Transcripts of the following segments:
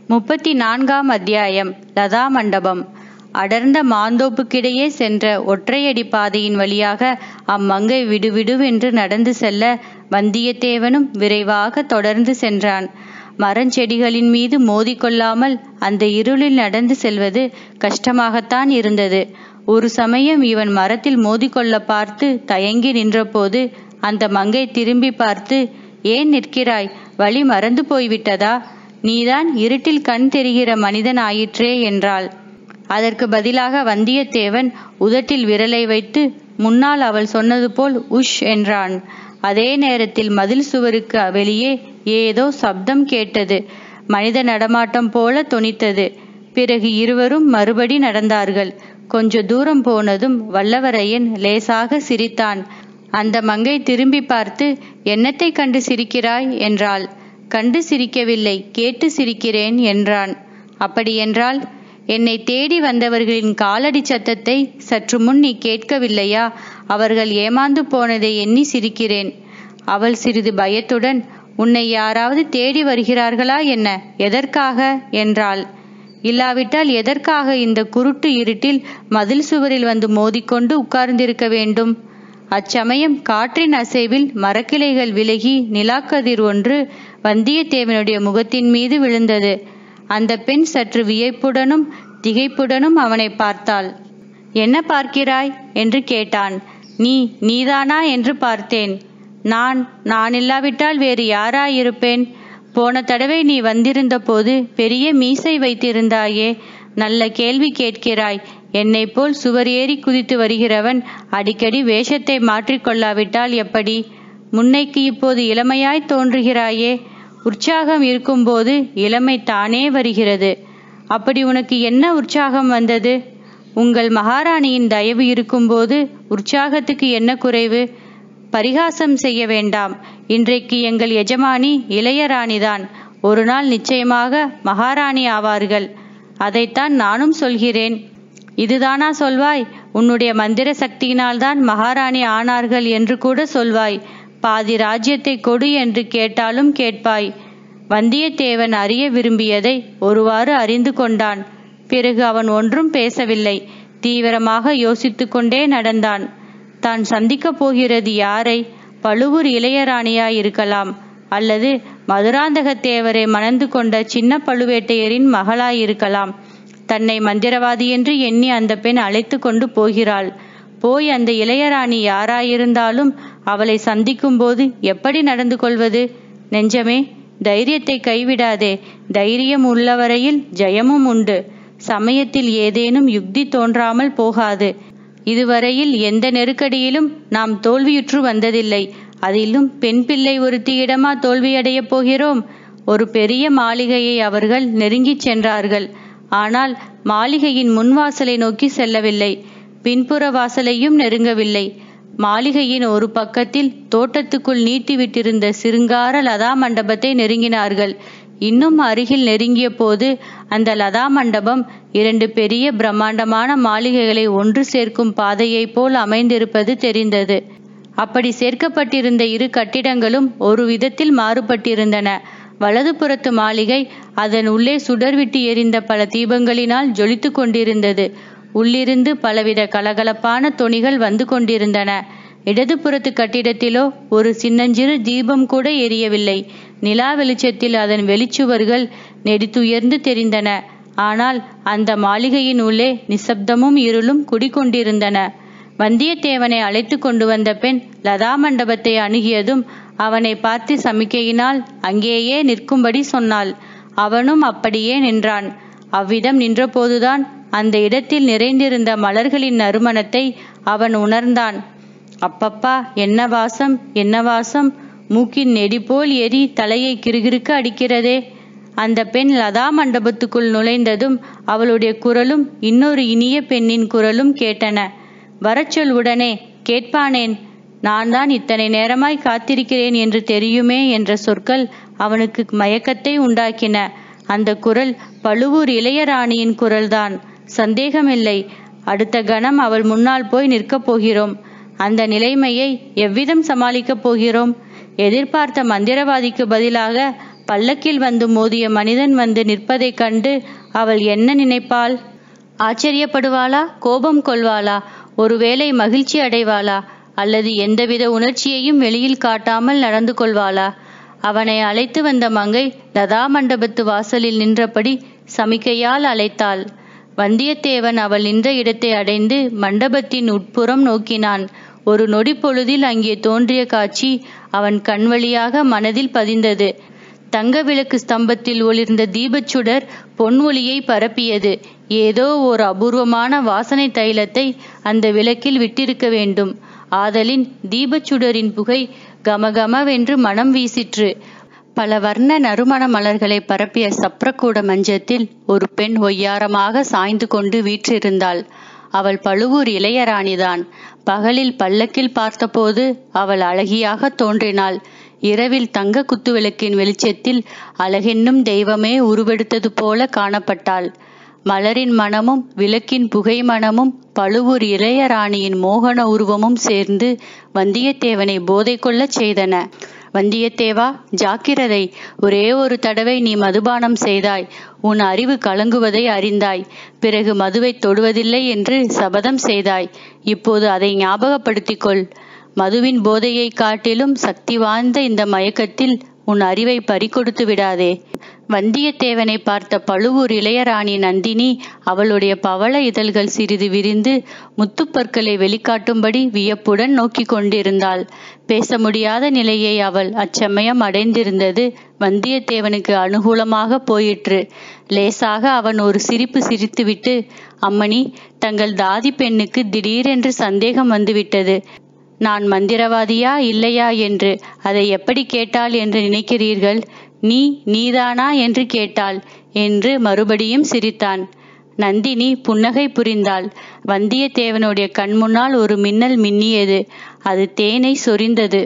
முப்பத்தி நான்காம் அத்தியாயம் லதா மண்டபம் அடர்ந்த மாந்தோப்புக்கிடையே சென்ற ஒற்றையடி பாதையின் வழியாக அம்மங்கை விடுவிடுவென்று நடந்து செல்ல வந்தியத்தேவனும் விரைவாக தொடர்ந்து சென்றான் மரஞ்செடிகளின் மீது மோதிக்கொள்ளாமல் அந்த இருளில் நடந்து செல்வது கஷ்டமாகத்தான் இருந்தது ஒரு சமயம் இவன் மரத்தில் மோதிக்கொள்ள பார்த்து தயங்கி நின்றபோது அந்த மங்கை திரும்பி பார்த்து ஏன் நிற்கிறாய் வழி மறந்து போய்விட்டதா நீதான் இருட்டில் கண் தெரிகிற மனிதன் ஆயிற்றே என்றாள் அதற்கு பதிலாக வந்தியத்தேவன் உதட்டில் விரலை வைத்து முன்னால் அவள் சொன்னது போல் உஷ் என்றான் அதே நேரத்தில் மதில் சுவருக்கு வெளியே ஏதோ சப்தம் கேட்டது மனித நடமாட்டம் போல தொனித்தது பிறகு இருவரும் மறுபடி நடந்தார்கள் கொஞ்ச தூரம் போனதும் வல்லவரையன் லேசாக சிரித்தான் அந்த மங்கை திரும்பி பார்த்து என்னத்தை கண்டு சிரிக்கிறாய் என்றாள் கண்டு சிரிக்கவில்லை கேட்டு சிரிக்கிறேன் என்றான் அப்படியென்றால் என்னை தேடி வந்தவர்களின் காலடி சத்தத்தை சற்று முன் நீ கேட்கவில்லையா அவர்கள் ஏமாந்து போனதை எண்ணி சிரிக்கிறேன் அவள் சிறிது பயத்துடன் உன்னை யாராவது தேடி வருகிறார்களா என்ன எதற்காக என்றாள் இல்லாவிட்டால் எதற்காக இந்த குருட்டு இருட்டில் மதில் சுவரில் வந்து மோதிக்கொண்டு உட்கார்ந்திருக்க வேண்டும் அச்சமயம் காற்றின் அசைவில் மரக்கிளைகள் விலகி நிலாக்கதிர் ஒன்று வந்தியத்தேவனுடைய முகத்தின் மீது விழுந்தது அந்த பெண் சற்று வியப்புடனும் திகைப்புடனும் அவனை பார்த்தாள் என்ன பார்க்கிறாய் என்று கேட்டான் நீ நீதானா என்று பார்த்தேன் நான் நான் இல்லாவிட்டால் வேறு யாராயிருப்பேன் போன தடவை நீ வந்திருந்த போது பெரிய மீசை வைத்திருந்தாயே நல்ல கேள்வி கேட்கிறாய் என்னை போல் சுவர் ஏறி குதித்து வருகிறவன் அடிக்கடி வேஷத்தை மாற்றிக்கொள்ளாவிட்டால் எப்படி முன்னைக்கு இப்போது இளமையாய் தோன்றுகிறாயே உற்சாகம் இருக்கும்போது இளமை தானே வருகிறது அப்படி உனக்கு என்ன உற்சாகம் வந்தது உங்கள் மகாராணியின் தயவு இருக்கும்போது உற்சாகத்துக்கு என்ன குறைவு பரிகாசம் செய்ய வேண்டாம் இன்றைக்கு எங்கள் எஜமானி இளையராணிதான் ஒரு நாள் நிச்சயமாக மகாராணி ஆவார்கள் அதைத்தான் நானும் சொல்கிறேன் இதுதானா சொல்வாய் உன்னுடைய மந்திர சக்தியினால்தான் மகாராணி ஆனார்கள் என்று கூட சொல்வாய் பாதி ராஜ்யத்தை கொடு என்று கேட்டாலும் கேட்பாய் வந்தியத்தேவன் அறிய விரும்பியதை ஒருவாறு அறிந்து கொண்டான் பிறகு அவன் ஒன்றும் பேசவில்லை தீவிரமாக யோசித்து கொண்டே நடந்தான் தான் சந்திக்கப் போகிறது யாரை பழுவூர் இளையராணியாயிருக்கலாம் அல்லது மதுராந்தகத்தேவரை மணந்து கொண்ட சின்ன பழுவேட்டையரின் மகளாயிருக்கலாம் தன்னை மந்திரவாதி என்று எண்ணி அந்த பெண் அழைத்து கொண்டு போகிறாள் போய் அந்த இளையராணி யாராயிருந்தாலும் அவளை சந்திக்கும் போது எப்படி நடந்து கொள்வது நெஞ்சமே தைரியத்தை கைவிடாதே தைரியம் உள்ளவரையில் ஜெயமும் உண்டு சமயத்தில் ஏதேனும் யுக்தி தோன்றாமல் போகாது இதுவரையில் எந்த நெருக்கடியிலும் நாம் தோல்வியுற்று வந்ததில்லை அதிலும் பெண் பிள்ளை ஒருத்தியிடமா தோல்வியடையப் போகிறோம் ஒரு பெரிய மாளிகையை அவர்கள் நெருங்கிச் சென்றார்கள் ஆனால் மாளிகையின் முன்வாசலை நோக்கி செல்லவில்லை பின்புற வாசலையும் நெருங்கவில்லை மாளிகையின் ஒரு பக்கத்தில் தோட்டத்துக்குள் நீட்டிவிட்டிருந்த சிருங்கார லதா மண்டபத்தை நெருங்கினார்கள் இன்னும் அருகில் நெருங்கிய போது அந்த லதா மண்டபம் இரண்டு பெரிய பிரம்மாண்டமான மாளிகைகளை ஒன்று சேர்க்கும் பாதையைப் போல் அமைந்திருப்பது தெரிந்தது அப்படி சேர்க்கப்பட்டிருந்த இரு கட்டிடங்களும் ஒரு விதத்தில் மாறுபட்டிருந்தன வலதுபுறத்து மாளிகை அதன் உள்ளே சுடர்விட்டு எரிந்த பல தீபங்களினால் ஜொலித்து கொண்டிருந்தது உள்ளிருந்து பலவித கலகலப்பான தொனிகள் வந்து கொண்டிருந்தன இடதுபுறத்து கட்டிடத்திலோ ஒரு சின்னஞ்சிறு தீபம் கூட எரியவில்லை நிலா வெளிச்சத்தில் அதன் வெளிச்சுவர்கள் நெடித்துயர்ந்து தெரிந்தன ஆனால் அந்த மாளிகையின் உள்ளே நிசப்தமும் இருளும் குடிகொண்டிருந்தன வந்தியத்தேவனை அழைத்து கொண்டு வந்த பெண் லதா மண்டபத்தை அணுகியதும் அவனை பார்த்து சமிக்கையினால் அங்கேயே நிற்கும்படி சொன்னாள் அவனும் அப்படியே நின்றான் அவ்விதம் நின்றபோதுதான் அந்த இடத்தில் நிறைந்திருந்த மலர்களின் நறுமணத்தை அவன் உணர்ந்தான் அப்பப்பா என்ன வாசம் என்ன வாசம் மூக்கின் நெடி போல் எரி தலையை கிறுகிறுக்க அடிக்கிறதே அந்த பெண் லதா மண்டபத்துக்குள் நுழைந்ததும் அவளுடைய குரலும் இன்னொரு இனிய பெண்ணின் குரலும் கேட்டன வரச்சொல் உடனே கேட்பானேன் நான் தான் இத்தனை நேரமாய் காத்திருக்கிறேன் என்று தெரியுமே என்ற சொற்கள் அவனுக்கு மயக்கத்தை உண்டாக்கின அந்த குரல் பழுவூர் இளையராணியின் குரல்தான் சந்தேகமில்லை அடுத்த கணம் அவள் முன்னால் போய் நிற்கப் போகிறோம் அந்த நிலைமையை எவ்விதம் சமாளிக்கப் போகிறோம் எதிர்பார்த்த மந்திரவாதிக்கு பதிலாக பல்லக்கில் வந்து மோதிய மனிதன் வந்து நிற்பதைக் கண்டு அவள் என்ன நினைப்பாள் ஆச்சரியப்படுவாளா கோபம் கொள்வாளா ஒருவேளை மகிழ்ச்சி அடைவாளா அல்லது எந்தவித உணர்ச்சியையும் வெளியில் காட்டாமல் நடந்து கொள்வாளா அவனை அழைத்து வந்த மங்கை லதா மண்டபத்து வாசலில் நின்றபடி சமிக்கையால் அழைத்தாள் வந்தியத்தேவன் அவள் நின்ற இடத்தை அடைந்து மண்டபத்தின் உட்புறம் நோக்கினான் ஒரு நொடி பொழுதில் அங்கே தோன்றிய காட்சி அவன் கண் வழியாக மனதில் பதிந்தது தங்க விளக்கு ஸ்தம்பத்தில் ஒளிர்ந்த தீபச்சுடர் பொன் ஒளியை பரப்பியது ஏதோ ஒரு அபூர்வமான வாசனை தைலத்தை அந்த விளக்கில் விட்டிருக்க வேண்டும் ஆதலின் தீபச்சுடரின் புகை கமகமவென்று மனம் வீசிற்று பல வர்ண நறுமண மலர்களை பரப்பிய சப்ரக்கூட மஞ்சத்தில் ஒரு பெண் ஒய்யாரமாக சாய்ந்து கொண்டு வீற்றிருந்தாள் அவள் பழுவூர் இளையராணிதான் பகலில் பல்லக்கில் பார்த்தபோது அவள் அழகியாக தோன்றினாள் இரவில் தங்க குத்துவிளக்கின் வெளிச்சத்தில் அழகென்னும் தெய்வமே உருவெடுத்தது போல காணப்பட்டாள் மலரின் மனமும் விளக்கின் புகை மனமும் பழுவூர் இளையராணியின் மோகன உருவமும் சேர்ந்து வந்தியத்தேவனை போதை கொள்ளச் செய்தன வந்தியத்தேவா ஜாக்கிரதை ஒரே ஒரு தடவை நீ மதுபானம் செய்தாய் உன் அறிவு கலங்குவதை அறிந்தாய் பிறகு மதுவை தொடுவதில்லை என்று சபதம் செய்தாய் இப்போது அதை ஞாபகப்படுத்திக் கொள் மதுவின் போதையை காட்டிலும் சக்தி வாய்ந்த இந்த மயக்கத்தில் உன் அறிவை பறிகொடுத்து விடாதே வந்தியத்தேவனை பார்த்த பழுவூர் இளையராணி நந்தினி அவளுடைய பவள இதழ்கள் சிறிது விரிந்து முத்துப்பற்களை வெளிக்காட்டும்படி வியப்புடன் நோக்கிக் கொண்டிருந்தாள் பேச முடியாத நிலையை அவள் அச்சமயம் அடைந்திருந்தது வந்தியத்தேவனுக்கு அனுகூலமாக போயிற்று லேசாக அவன் ஒரு சிரிப்பு சிரித்துவிட்டு அம்மணி தங்கள் தாதி பெண்ணுக்கு திடீரென்று சந்தேகம் வந்துவிட்டது நான் மந்திரவாதியா இல்லையா என்று அதை எப்படி கேட்டாள் என்று நினைக்கிறீர்கள் நீ நீதானா என்று கேட்டாள் என்று மறுபடியும் சிரித்தான் நந்தினி புன்னகை புரிந்தாள் வந்தியத்தேவனுடைய கண்முன்னால் ஒரு மின்னல் மின்னியது அது தேனை சொரிந்தது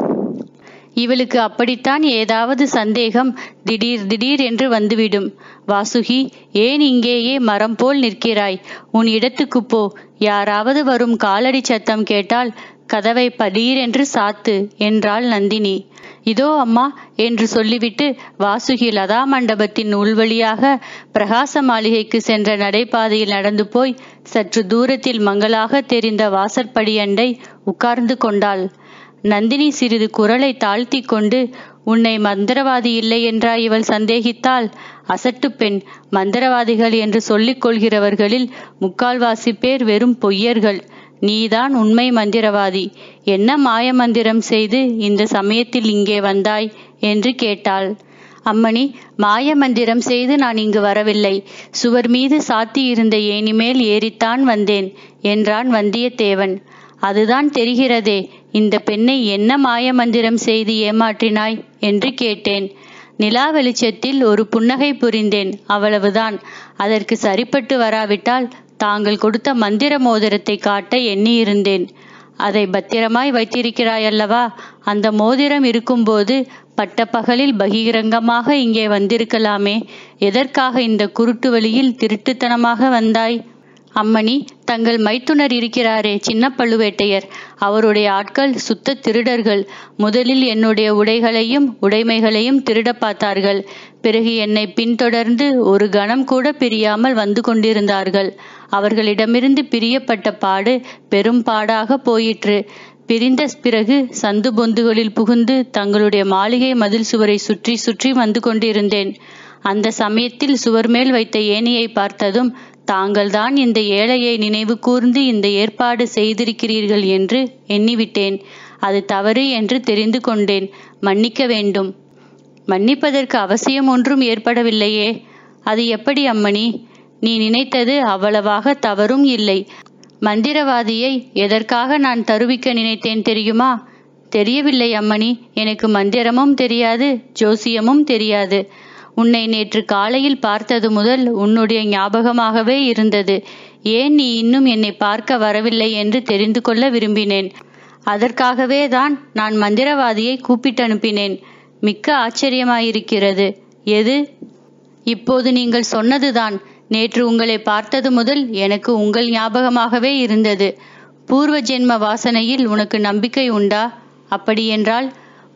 இவளுக்கு அப்படித்தான் ஏதாவது சந்தேகம் திடீர் திடீர் என்று வந்துவிடும் வாசுகி ஏன் இங்கேயே மரம் போல் நிற்கிறாய் உன் இடத்துக்கு போ யாராவது வரும் காலடி சத்தம் கேட்டால் கதவை படீரென்று சாத்து என்றாள் நந்தினி இதோ அம்மா என்று சொல்லிவிட்டு வாசுகி லதா மண்டபத்தின் உள்வழியாக பிரகாச மாளிகைக்கு சென்ற நடைபாதையில் நடந்து போய் சற்று தூரத்தில் மங்களாக தெரிந்த வாசற்படியண்டை உட்கார்ந்து கொண்டாள் நந்தினி சிறிது குரலை தாழ்த்தி கொண்டு உன்னை மந்திரவாதி இல்லை என்றா இவள் சந்தேகித்தாள் அசட்டு பெண் மந்திரவாதிகள் என்று சொல்லிக் கொள்கிறவர்களில் முக்கால்வாசி பேர் வெறும் பொய்யர்கள் நீதான் உண்மை மந்திரவாதி என்ன மாய மந்திரம் செய்து இந்த சமயத்தில் இங்கே வந்தாய் என்று கேட்டாள் அம்மணி மாய மந்திரம் செய்து நான் இங்கு வரவில்லை சுவர் மீது சாத்தி இருந்த ஏணி மேல் ஏறித்தான் வந்தேன் என்றான் வந்தியத்தேவன் அதுதான் தெரிகிறதே இந்த பெண்ணை என்ன மாய மந்திரம் செய்து ஏமாற்றினாய் என்று கேட்டேன் நிலா வெளிச்சத்தில் ஒரு புன்னகை புரிந்தேன் அவ்வளவுதான் அதற்கு சரிப்பட்டு வராவிட்டால் தாங்கள் கொடுத்த மந்திர மோதிரத்தை காட்ட எண்ணியிருந்தேன் அதை பத்திரமாய் வைத்திருக்கிறாய் அல்லவா அந்த மோதிரம் இருக்கும்போது பட்ட பகலில் பகிரங்கமாக இங்கே வந்திருக்கலாமே எதற்காக இந்த குருட்டு வழியில் திருட்டுத்தனமாக வந்தாய் அம்மணி தங்கள் மைத்துனர் இருக்கிறாரே சின்ன பழுவேட்டையர் அவருடைய ஆட்கள் சுத்த திருடர்கள் முதலில் என்னுடைய உடைகளையும் உடைமைகளையும் திருட பார்த்தார்கள் பிறகு என்னை பின்தொடர்ந்து ஒரு கணம் கூட பிரியாமல் வந்து கொண்டிருந்தார்கள் அவர்களிடமிருந்து பிரியப்பட்ட பாடு பெரும் பாடாக போயிற்று பிரிந்த பிறகு சந்து பொந்துகளில் புகுந்து தங்களுடைய மாளிகை மதில் சுவரை சுற்றி சுற்றி வந்து கொண்டிருந்தேன் அந்த சமயத்தில் சுவர் மேல் வைத்த ஏணியை பார்த்ததும் தாங்கள்தான் இந்த ஏழையை நினைவு கூர்ந்து இந்த ஏற்பாடு செய்திருக்கிறீர்கள் என்று எண்ணிவிட்டேன் அது தவறு என்று தெரிந்து கொண்டேன் மன்னிக்க வேண்டும் மன்னிப்பதற்கு அவசியம் ஒன்றும் ஏற்படவில்லையே அது எப்படி அம்மணி நீ நினைத்தது அவ்வளவாக தவறும் இல்லை மந்திரவாதியை எதற்காக நான் தருவிக்க நினைத்தேன் தெரியுமா தெரியவில்லை அம்மணி எனக்கு மந்திரமும் தெரியாது ஜோசியமும் தெரியாது உன்னை நேற்று காலையில் பார்த்தது முதல் உன்னுடைய ஞாபகமாகவே இருந்தது ஏன் நீ இன்னும் என்னை பார்க்க வரவில்லை என்று தெரிந்து கொள்ள விரும்பினேன் அதற்காகவே தான் நான் மந்திரவாதியை கூப்பிட்டு அனுப்பினேன் மிக்க ஆச்சரியமாயிருக்கிறது எது இப்போது நீங்கள் சொன்னதுதான் நேற்று உங்களை பார்த்தது முதல் எனக்கு உங்கள் ஞாபகமாகவே இருந்தது பூர்வ ஜென்ம வாசனையில் உனக்கு நம்பிக்கை உண்டா அப்படியென்றால்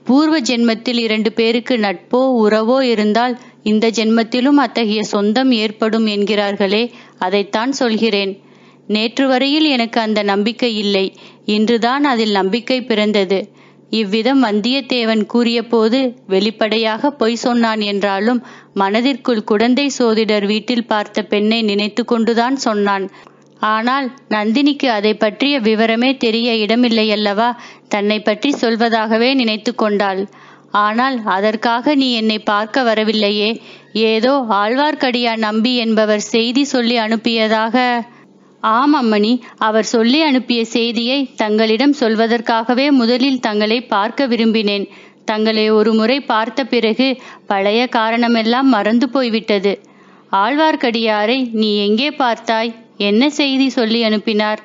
பூர்வ ஜென்மத்தில் இரண்டு பேருக்கு நட்போ உறவோ இருந்தால் இந்த ஜென்மத்திலும் அத்தகைய சொந்தம் ஏற்படும் என்கிறார்களே அதைத்தான் சொல்கிறேன் நேற்று வரையில் எனக்கு அந்த நம்பிக்கை இல்லை இன்றுதான் அதில் நம்பிக்கை பிறந்தது இவ்விதம் வந்தியத்தேவன் கூறியபோது வெளிப்படையாக பொய் சொன்னான் என்றாலும் மனதிற்குள் குடந்தை சோதிடர் வீட்டில் பார்த்த பெண்ணை நினைத்து கொண்டுதான் சொன்னான் ஆனால் நந்தினிக்கு அதை பற்றிய விவரமே தெரிய இடமில்லையல்லவா தன்னை பற்றி சொல்வதாகவே நினைத்து கொண்டாள் ஆனால் அதற்காக நீ என்னை பார்க்க வரவில்லையே ஏதோ ஆழ்வார்க்கடியான் நம்பி என்பவர் செய்தி சொல்லி அனுப்பியதாக ஆம் அம்மணி அவர் சொல்லி அனுப்பிய செய்தியை தங்களிடம் சொல்வதற்காகவே முதலில் தங்களை பார்க்க விரும்பினேன் தங்களை ஒரு முறை பார்த்த பிறகு பழைய காரணமெல்லாம் மறந்து போய்விட்டது ஆழ்வார்க்கடியாரை நீ எங்கே பார்த்தாய் என்ன செய்தி சொல்லி அனுப்பினார்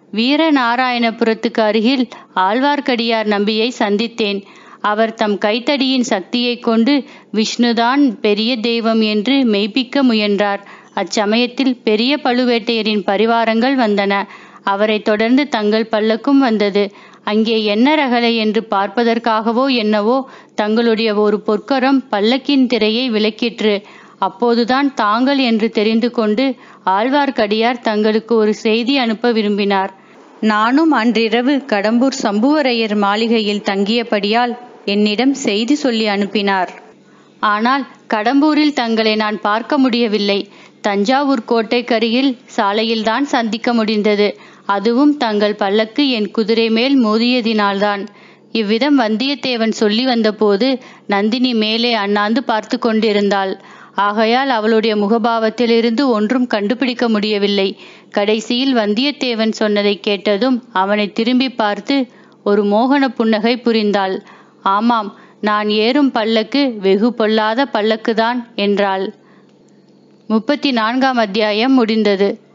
வீரநாராயணபுரத்துக்கு அருகில் ஆழ்வார்க்கடியார் நம்பியை சந்தித்தேன் அவர் தம் கைத்தடியின் சக்தியைக் கொண்டு விஷ்ணுதான் பெரிய தெய்வம் என்று மெய்ப்பிக்க முயன்றார் அச்சமயத்தில் பெரிய பழுவேட்டையரின் பரிவாரங்கள் வந்தன அவரைத் தொடர்ந்து தங்கள் பல்லக்கும் வந்தது அங்கே என்ன ரகலை என்று பார்ப்பதற்காகவோ என்னவோ தங்களுடைய ஒரு பொற்கரம் பல்லக்கின் திரையை விலக்கிற்று அப்போதுதான் தாங்கள் என்று தெரிந்து கொண்டு ஆழ்வார்க்கடியார் தங்களுக்கு ஒரு செய்தி அனுப்ப விரும்பினார் நானும் அன்றிரவு கடம்பூர் சம்புவரையர் மாளிகையில் தங்கியபடியால் என்னிடம் செய்தி சொல்லி அனுப்பினார் ஆனால் கடம்பூரில் தங்களை நான் பார்க்க முடியவில்லை தஞ்சாவூர் கோட்டைக்கருகில் சாலையில்தான் சந்திக்க முடிந்தது அதுவும் தங்கள் பல்லக்கு என் குதிரை மேல் மோதியதினால்தான் இவ்விதம் வந்தியத்தேவன் சொல்லி வந்தபோது நந்தினி மேலே அண்ணாந்து பார்த்து கொண்டிருந்தாள் ஆகையால் அவளுடைய முகபாவத்திலிருந்து ஒன்றும் கண்டுபிடிக்க முடியவில்லை கடைசியில் வந்தியத்தேவன் சொன்னதை கேட்டதும் அவனை திரும்பி பார்த்து ஒரு மோகன புன்னகை புரிந்தாள் ஆமாம் நான் ஏறும் பல்லக்கு வெகு பொல்லாத பல்லக்குதான் என்றாள் முப்பத்தி நான்காம் அத்தியாயம் முடிந்தது